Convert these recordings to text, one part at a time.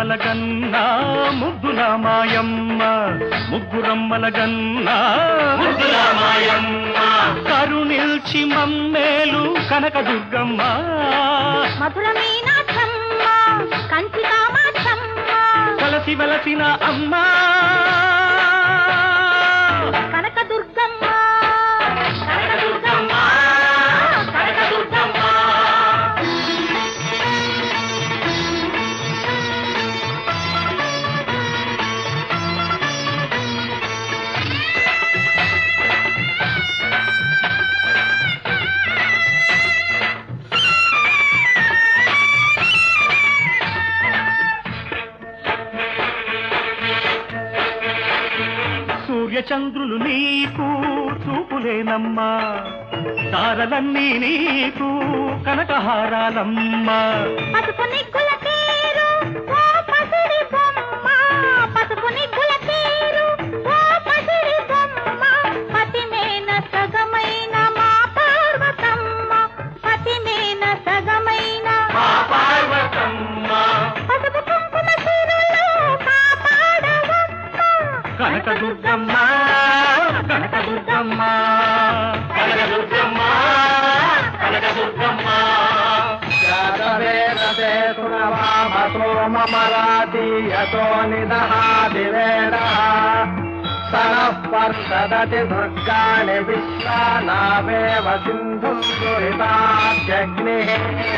ముగ్గురమ్మల గన్నా ముద్దుల మాయమ్మ ముగ్గురమ్మల గన్నా ముద్దుల మాయమ్మ కరుణిల్చి మమ్మేలు కనకదుర్గమ్మ మధుర మీనాక్షమ్మ కంచి కామాక్షమ్మ కలసి వెలసిన అమ్మా కనకదుర్గమ్మ కనకదుర్గమ్మ కనకదుర్గమ్మ సూర్యచంద్రులు నీకు చూపులేనమ్మా తారలన్నీ నీకు కనకహారాలమ్మా పసుపు నిగ్గుల తీరు ఓ పసిడి బొమ్మ పసుపు నిగ్గుల తీరు ఓ పసిడి బొమ్మ పతిమేన సగమైన మా పార్వతమ్మ పతిమేన సగమైన పార్వతమ్మ పసుపు కుంకుమ సిరులు కాపాడవమ్మ కనకదుర్గమ్మ కనకదుర్గమ్మ కనకదుర్గమ్మ కనకదుర్గమ్మ జాతవేదతే సురవామసోమమరాతి యతో నిదహాదివేదः సనః పర్షదతి దుర్గాణి విశ్వానావేవ సింధుం దురితాగ్నిः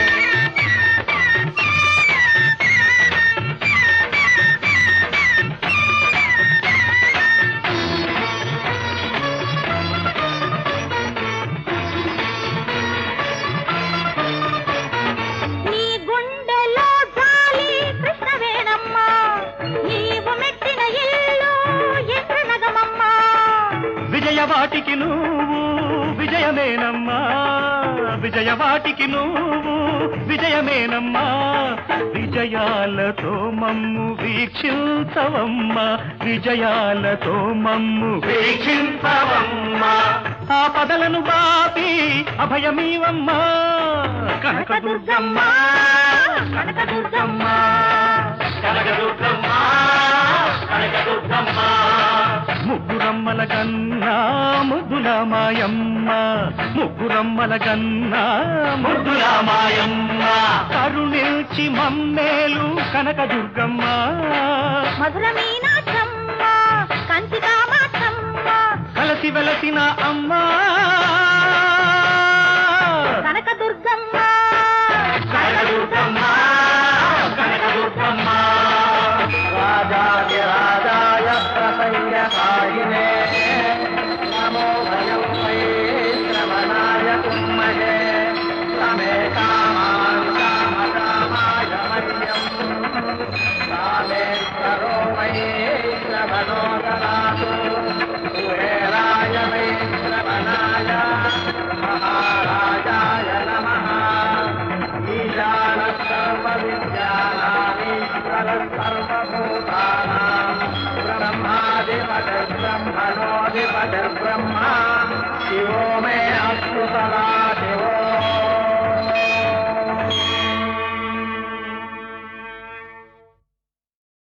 నీ గుండెలో జాలి కృష్ణవేణమ్మ నీవు మెట్టిన ఇల్లు ఇంద్రనగమమ్మ విజయవాటికి నువ్వు విజయమేనమ్మా విజయవాటికి నువ్వు విజయమేనమ్మా విజయాలతో మమ్ము వీక్షించవమ్మా విజయాలతో మమ్ము వీక్షించవమ్మా ఆ పదలను బాపి అభయమీవమ్మా కనకదుర్గమ్మ కనకదుర్గమ్మ కనకదుర్గమ్మ కనకదుర్గమ్మ ముగ్గురమ్మల గన్నా ముద్దుల మాయమ్మ ముగ్గురమ్మల గన్నా ముద్దుల మాయమ్మ కరుణిల్చి మమ్మేలు కనకదుర్గమ్మ మధుర మీనాక్షమ్మ కంచి కామాక్షమ్మ కలసి వెలసిన అమ్మా కనకదుర్గమ్మ కనకదుర్గమ్మ కనకదుర్గమ్మ రాజాదిరాజాయ ప్రసయ్యసాయినే నమో భయం వై శ్రవణాయ కుమ్మహే రమే కామాన్ కామకామాయ మహ్యం రామేశ్వరో వై శ్రవణో దదాతు కుబేరాయ వై శ్రవణాయ మహారాజాయ నమః ఈశానः సర్వవిద్యానామీశ్వరः సర్వభూతానాం బ్రహ్మాధిపతిర్బ్రహ్మణోధిపతిర్బ్రహ్మ శివో మే అస్తు సదా